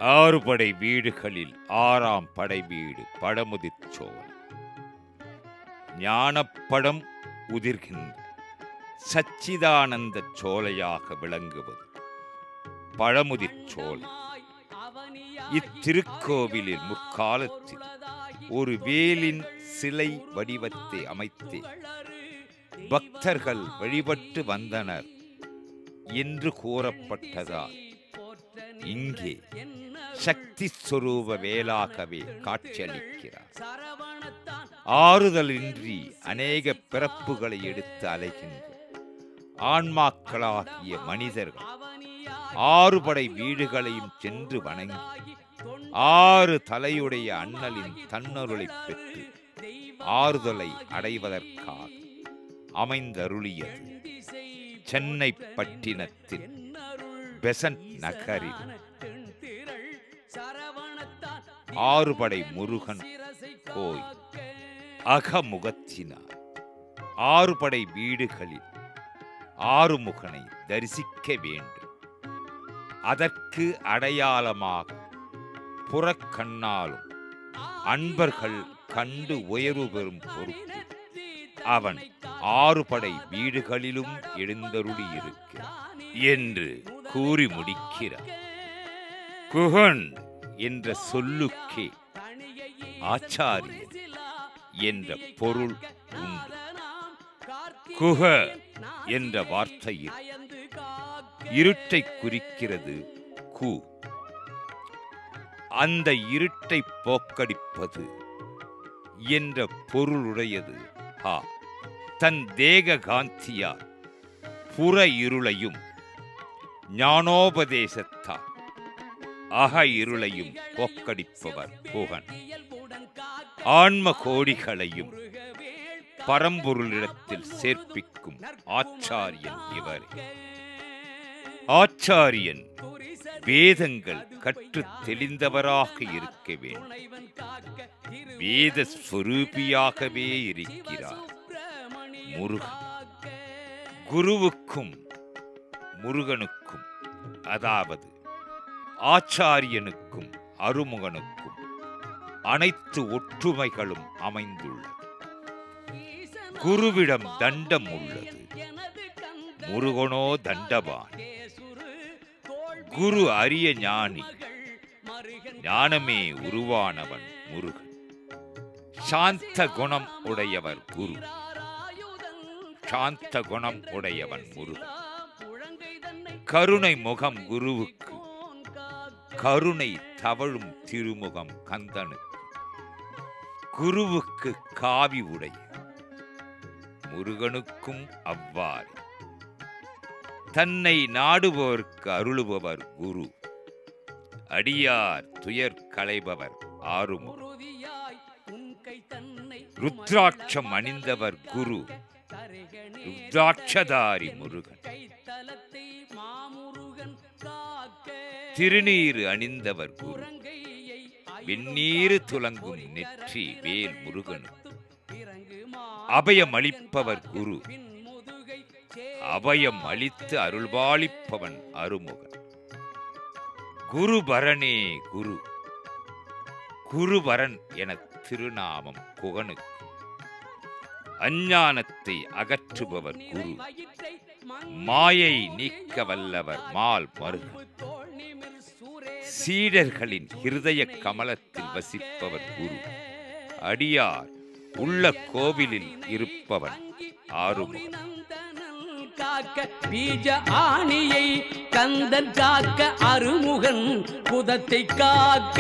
ஆறு படை வீடுகளில் ஆறாம் படை வீடு படமுதிர்ச்சோலை ஞானப்படம் உதிர்கின்ற சச்சிதானந்த சோலையாக விளங்குவது பழமுதிர்ச்சோலை இத்திருக்கோவிலில் முற்காலத்தில் ஒரு வேலின் சிலை வடிவத்தை அமைத்து பக்தர்கள் வழிபட்டு வந்தனர் என்று கூறப்பட்டதால் இங்கே சக்தி ஸ்வரூப வேலாகவே காட்சியளிக்கிறார் ஆறுதலின்றி அநேக பிறப்புகளை எடுத்து அலைகின்ற ஆன்மாக்களாகிய மனிதர்கள் ஆறு படை வீடுகளையும் சென்று வணங்கி ஆறு தலையுடைய அண்ணலின் தன்னருளைப் பெற்று ஆறுதலை அடைவதற்காக அமைந்தருளியது சென்னை பட்டினத்தில் பெசன்ட் நகரில் ஆறுபடை முருகன் கோயில் அகமுகத்தினார் ஆறுபடை வீடுகளில் ஆறுமுகனை தரிசிக்க வேண்டும் அதற்கு அடையாளமாக புறக்கண்ணாலும் அன்பர்கள் கண்டு உயர்வு பெறும் பொருட்டு அவன் ஆறுபடை வீடுகளிலும் எழுந்தருளி இருக்கிறான் என்று கூறி முடிக்கிறார் குகன் என்ற சொல்லுக்கே ஆச்சாரியன் என்ற பொருள் உண்டு குக என்ற வார்த்தையில் இருட்டை குறிக்கிறது கு அந்த இருட்டை போக்கடிப்பது என்ற பொருளுடையது ஹா தன் தேக காந்தியால் புற இருளையும் ஞானோபதேசத்தால் அக இருளையும் போக்கடிப்பவர் குகன் ஆன்ம கோடிகளையும் பரம்பொருளிடத்தில் சேர்ப்பிக்கும் ஆச்சாரியன் இவர் ஆச்சாரியன் வேதங்கள் கற்றுத் தெளிந்தவராக இருக்க வேண்டும் வேத ஸ்வரூபியாகவே இருக்கிறார் முருகன் குருவுக்கும் முருகனுக்கும் அதாவது ஆச்சாரியனுக்கும் அருமுகனுக்கும் அனைத்து ஒற்றுமைகளும் அமைந்துள்ளது குருவிடம் தண்டம் உள்ளது முருகனோ தண்டபான் குரு அரிய ஞானி ஞானமே உருவானவன் முருகன் சாந்த குணம் உடையவர் குரு சாந்த குணம் உடையவன் முருகன் கருணை முகம் குருவுக்கு கருணை தவழும் திருமுகம் கந்தனுக்கு குருவுக்கு காவி உடை முருகனுக்கும் அவ்வாறு தன்னை நாடுபவர்க்கு அருளுபவர் குரு அடியார் துயர் களைபவர் ஆறுமுகம் ருத்ராட்சம் அணிந்தவர் குரு ருத்ராட்சதாரி முருகன் திருநீறு அணிந்தவர் குரு வெந்நீரு துலங்கும் நெற்றி வேல் முருகன் அபயம் அளிப்பவர் குரு அபயம் அளித்து அருள்பாலிப்பவன் அருமுகன் குருபரனே குரு குருபரன் என திருநாமம் குகனுக்கு அஞ்ஞானத்தை அகற்றுபவர் குரு மாயை நீக்க வல்லவர் மால் மருகன் சீடர்களின் இருதய கமலத்தில் வசிப்பவர் குரு அடியார் உள்ள கோவிலில் இருப்பவன் ஆறுமுகன் காக்க பீஜ ஆணியை கந்தன் காக்க அருமுகன் குதத்தை காக்க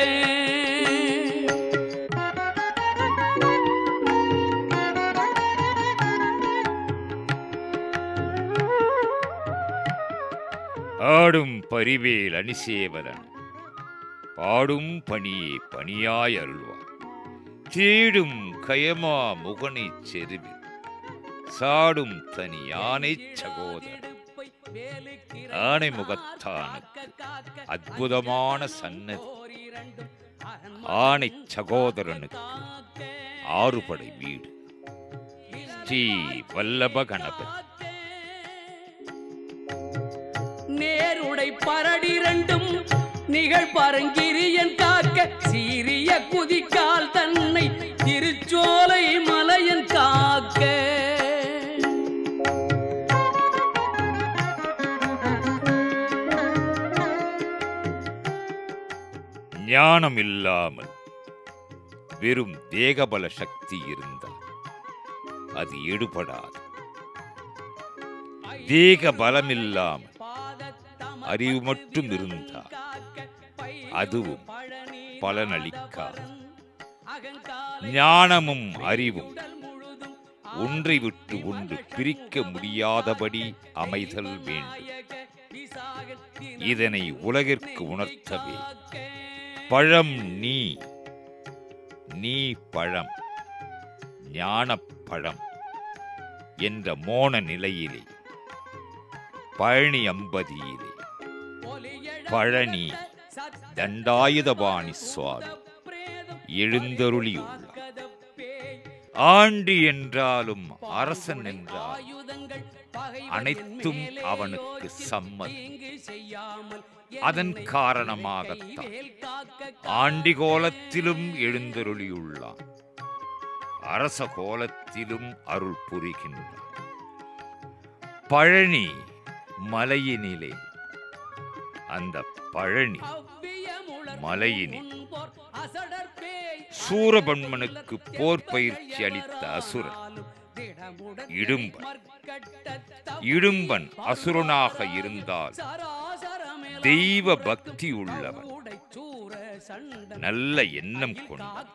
ஆடும் பரிவேல் அணிசேவலன் பாடும் பணியே பணியாய் அருள்வார் தேடும் கயமா முகனைச் செருவில் சாடும் தனி யானை சகோதரன் ஆனை முகத்தானுக்கு அற்புதமான சன்னதி ஆனை சகோதரனுக்கு ஆறுபடை வீடு ஸ்ரீ வல்லப கணபதி நேருடை பரடிரண்டும் நிகழ் பரங்கிரியன் காக்க சீரிய குதிக்கால் தன்னை திருச்சோலை மலையன் காக்க ஞானம் இல்லாமல் வெறும் தேகபல சக்தி இருந்தால் அது எடுபடாது தேக பலமில்லாமல் அறிவு மட்டும் இருந்தால் அதுவும் பலனளிக்காது ஞானமும் அறிவும் ஒன்றை விட்டு ஒன்று பிரிக்க முடியாதபடி அமைதல் வேண்டும் இதனை உலகிற்கு உணர்த்தவே பழம் நீ நீ பழம் ஞானப் பழம் என்ற மோன நிலையிலே பழனி அம்பதியிலே பழனி தண்டாயுதபாணி சுவாமி எழுந்தருளியுள்ளார் ஆண்டி என்றாலும் அரசன் என்றாலும் அனைத்தும் அவனுக்கு சம்மதம் அதன் காரணமாகத்தான் ஆண்டி கோலத்திலும் எழுந்தருளியுள்ளான் அரச கோலத்திலும் அருள் புரிகின்றான் பழனி மலையினிலே அந்த பழனி மலையினில் சூரபன்மனுக்கு போர் பயிற்சி அளித்த அசுரன் இடும்பன் இடும்பன் அசுரனாக இருந்தால் தெய்வ பக்தி உள்ளவன் நல்ல எண்ணம் கொண்டான்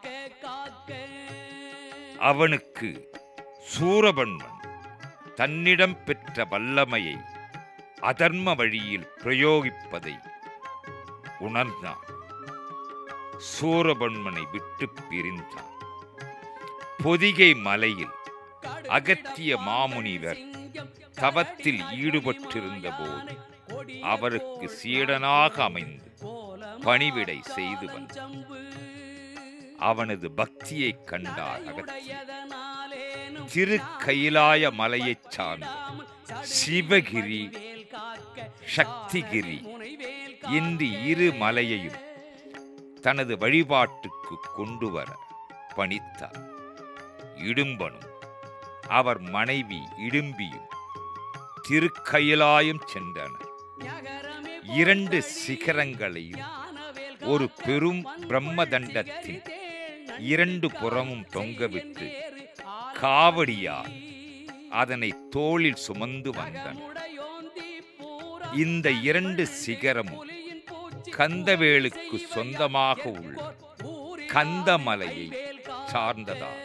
அவனுக்கு சூரபன்மன் தன்னிடம் பெற்ற வல்லமையை அதர்ம வழியில் பிரயோகிப்பதை உணர்ந்தான் சூரபன்மனை விட்டு பிரிந்தான் பொதிகை மலையில் அகத்திய மாமுனிவர் தவத்தில் ஈடுபட்டிருந்த போது அவருக்கு சீடனாக அமைந்து பணிவிடை செய்து வந்தான் அவனது பக்தியைக் கண்டார் அகத்தியர் திரு கைலாய மலையைச் சார்ந்த சிவகிரி சக்திகிரி இந்த இரு மலையையும் தனது வழிபாட்டுக்கு கொண்டு வர பணித்தார் இடும்பனும் அவர் மனைவி இடும்பியும் திருக்கயிலாயம் சென்றனர் இரண்டு சிகரங்களையும் ஒரு பெரும் பிரம்மதண்டத்தின் இரண்டு புறமும் தொங்கவிட்டு காவடியால் அதனை தோளில் சுமந்து வந்தனர் இந்த இரண்டு சிகரமும் கந்தவேலுக்கு சொந்தமாக உள்ள கந்தமலையை சார்ந்ததால்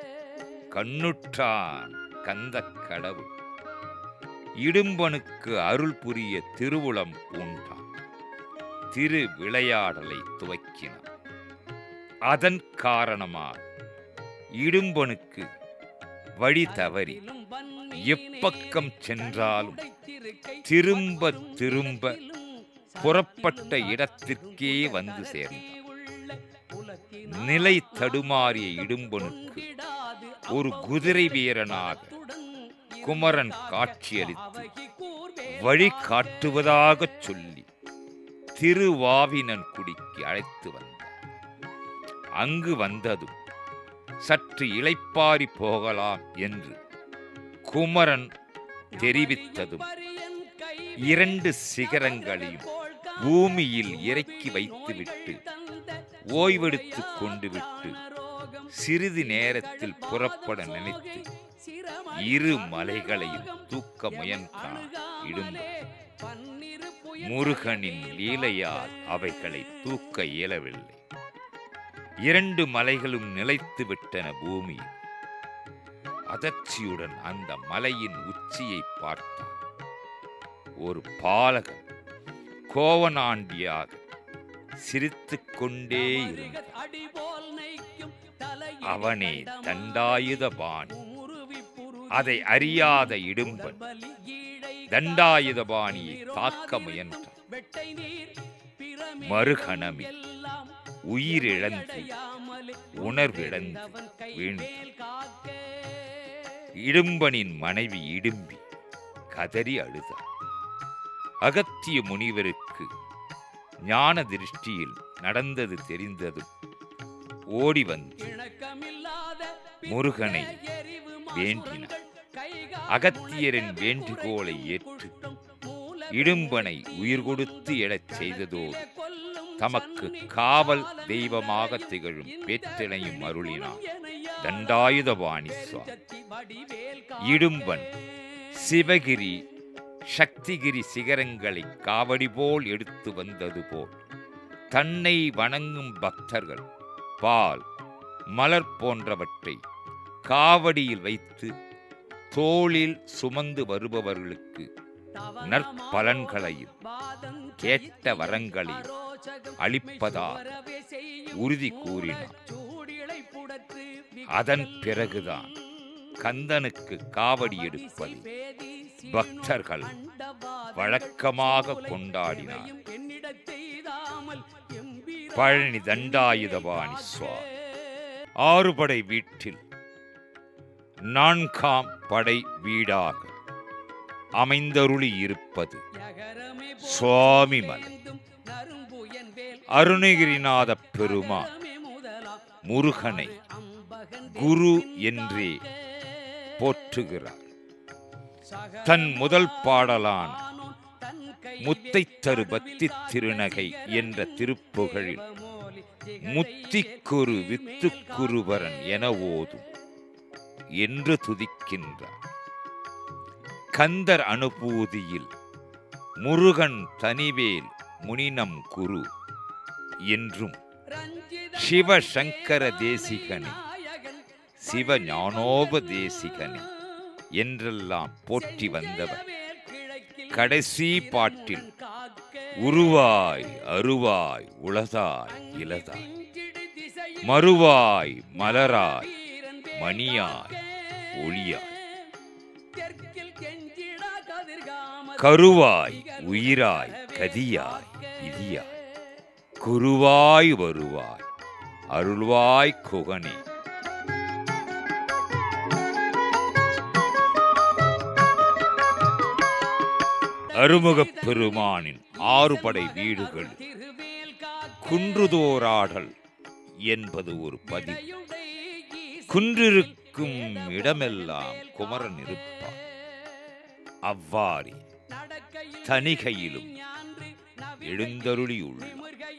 கண்ணுற்றான் கந்த கடவுள் இடும்பனுக்கு அருள் புரிய திருவுளம் பூண்டான் திரு விளையாடலை துவக்கினான் அதன் காரணமாக இடும்பனுக்கு வழி தவறி எப்பக்கம் சென்றாலும் திரும்ப திரும்ப புறப்பட்ட இடத்திற்கே வந்து சேர்ந்தான் நிலை தடுமாறிய இடும்பனுக்கு ஒரு குதிரை வீரனாக குமரன் காட்சியளித்து வழி காட்டுவதாகச் சொல்லி திருவாவினன் குடிக்கு அழைத்து வந்தார் அங்கு வந்ததும் சற்று இளைப்பாரி போகலாம் என்று குமரன் தெரிவித்ததும் இரண்டு சிகரங்களையும் பூமியில் இறக்கி வைத்துவிட்டு ஓய்வெடுத்துக் கொண்டு விட்டு சிறிது நேரத்தில் புறப்பட நினைத்து இரு மலைகளையும் தூக்க முயன்றான் இடும்பன் முருகனின் லீலையால் அவைகளை தூக்க இயலவில்லை இரண்டு மலைகளும் நிலைத்து விட்டன பூமி அதர்ச்சியுடன் அந்த மலையின் உச்சியை பார்த்தான் ஒரு பாலகன் கோவனாண்டியாக சிரித்துக் கொண்டே இருந்தான் அவனே தண்டாயுத பாணி அதை அறியாத இடும்பன் தண்டாயுதபாணியை தாக்க முயன்றான் மறுகணமே உயிரிழந்து உணர்விழந்து வீழ்ந்தான் இடும்பனின் மனைவி இடும்பி கதறி அழுதார் அகத்திய முனிவருக்கு ஞான திருஷ்டியில் நடந்தது தெரிந்ததும் ஓடி வந்து இணக்கமில்லாத முருகனை எரிவு வேண்டினார். மாசுரங்கள் கைகால் அகத்தியரின் வேண்டுகோளை ஏற்று இடும்பனை உயிர் கொடுத்து எழச் செய்ததோடு தமக்கு காவல் தெய்வமாக திகழும் பேற்றினையும் அருளினார் தண்டாயுதபாணி சுவாமி இடும்பன் சிவகிரி சக்திகிரி சிகரங்களை காவடி போல் எடுத்து வந்தது போல் தன்னை வணங்கும் பக்தர்கள் பால் மலர் போன்றவற்றை காவடியில் வைத்து தோளில் சுமந்து வருபவர்களுக்கு நற்பலன்களையும் கேட்ட வரங்களையும் அளிப்பதாக உறுதி கூறினார் அதன் பிறகுதான் கந்தனுக்கு காவடி எடுப்பது பக்தர்கள் வழக்கமாக கொண்டாடினார் பழனி தண்டாயுதபாணி சுவாமி ஆறுபடை வீட்டில் நான்காம் படை வீடாக அமைந்தருளி இருப்பது சுவாமிமலை அருணகிரிநாத பெருமான் முருகனை குரு என்றே போற்றுகிறார் தன் முதல் பாடலான முத்தைத்தரு பக்தி திருநகை என்ற திருப்புகழில் முத்திக்குரு வித்துக்குருவரன் என ஓதும் என்று துதிக்கின்றார் கந்தர் அனுபூதியில் முருகன் தனிவேல் முனினம் குரு என்றும் சிவசங்கர தேசிகனே சிவ ஞானோபதேசிகனே என்றெல்லாம் போற்றி வந்தவர் கடைசி பாட்டில் உருவாய் அருவாய் உளதாய் இலதாய் மறுவாய் மலராய் மணியாய் ஒளியாய் கருவாய் உயிராய் கதியாய் விதியாய் குருவாய் வருவாய் அருள்வாய் குகனே அருமுகப் பெருமானின் ஆறுபடை வீடுகள் குன்றுதோராடல் என்பது ஒரு பதிவு குன்றிருக்கும் இடமெல்லாம் குமரன் இருப்பான் அவ்வாறே தனிகையிலும் எழுந்தருளியுள்ள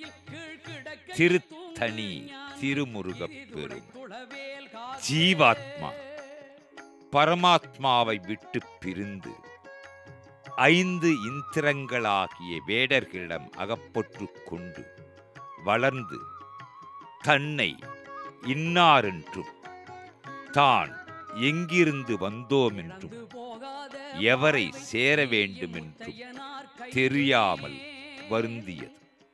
திருத்தணி திருமுருகப் பெரும் ஜீவாத்மா பரமாத்மாவை விட்டு பிரிந்து ஐந்து இந்திரங்களாகிய வேடர்களிடம் அகப்பட்டு கொண்டு வளர்ந்து தன்னை இன்னாரென்றும் தான் எங்கிருந்து வந்தோம் என்றும் எவரை சேர வேண்டும் என்றும் தெரியாமல் வருந்தியது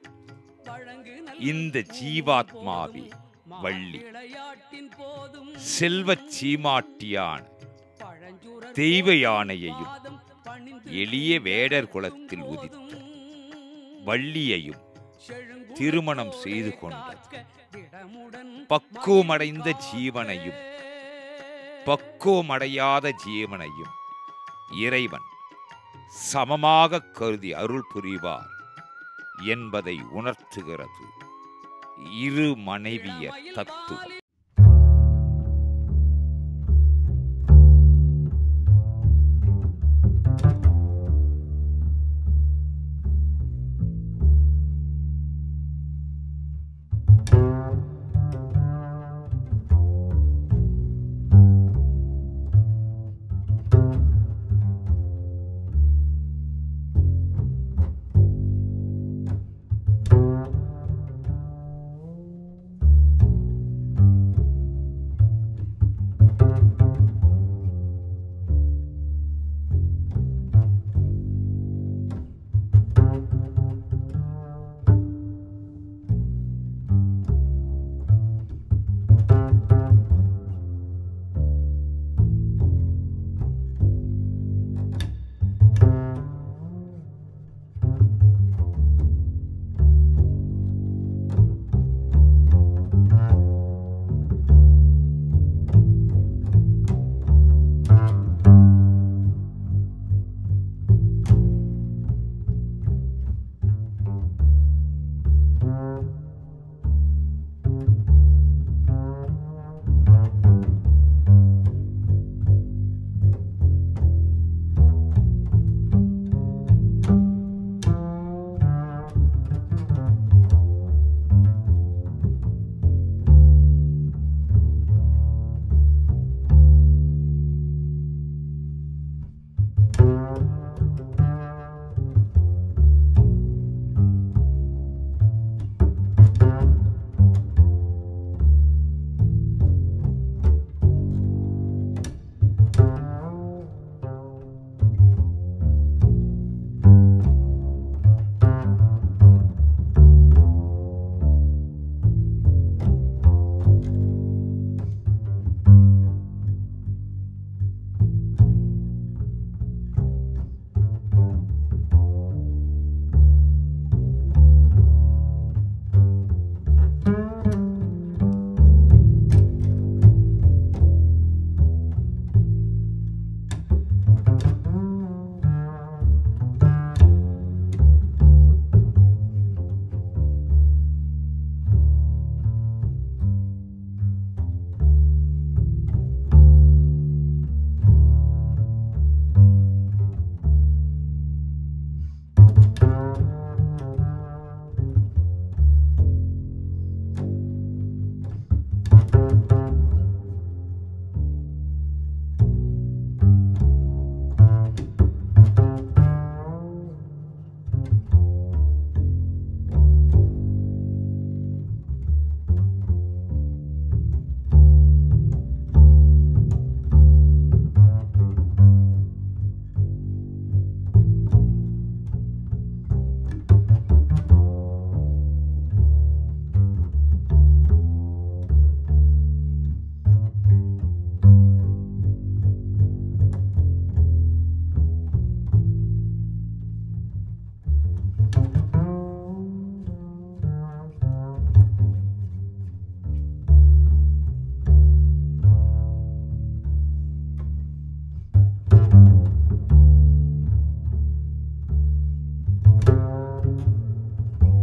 இந்த ஜீவாத்மாவே வள்ளி செல்வச் சீமாட்டியான் தெய்வ யானையையும் எளிய வேடர் குலத்தில் உதித்த வள்ளியையும் திருமணம் செய்து கொண்டது பக்குவமடைந்த ஜீவனையும் பக்குவமடையாத ஜீவனையும் இறைவன் சமமாக கருதி அருள் புரிவார் என்பதை உணர்த்துகிறது இரு மனைவியர் தத்துவம்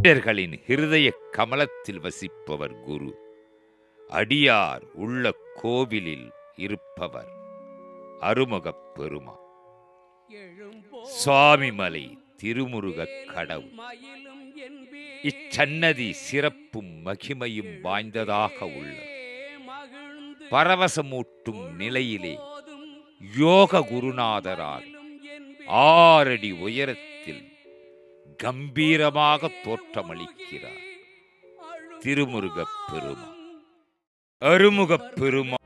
சீடர்களின் ஹிருதய கமலத்தில் வசிப்பவர் குரு அடியார் உள்ள கோவிலில் இருப்பவர் அருமுகப் பெருமான் சுவாமிமலை திருமுருகக் கடவுள் இச்சன்னதி சிறப்பும் மகிமையும் வாய்ந்ததாக உள்ளது பரவசமூட்டும் நிலையிலே யோக குருநாதரால் ஆறடி உயரத்தில் கம்பீரமாக தோற்றமளிக்கிறார் திருமுருகப் பெருமான் அருமுகப் பெருமான்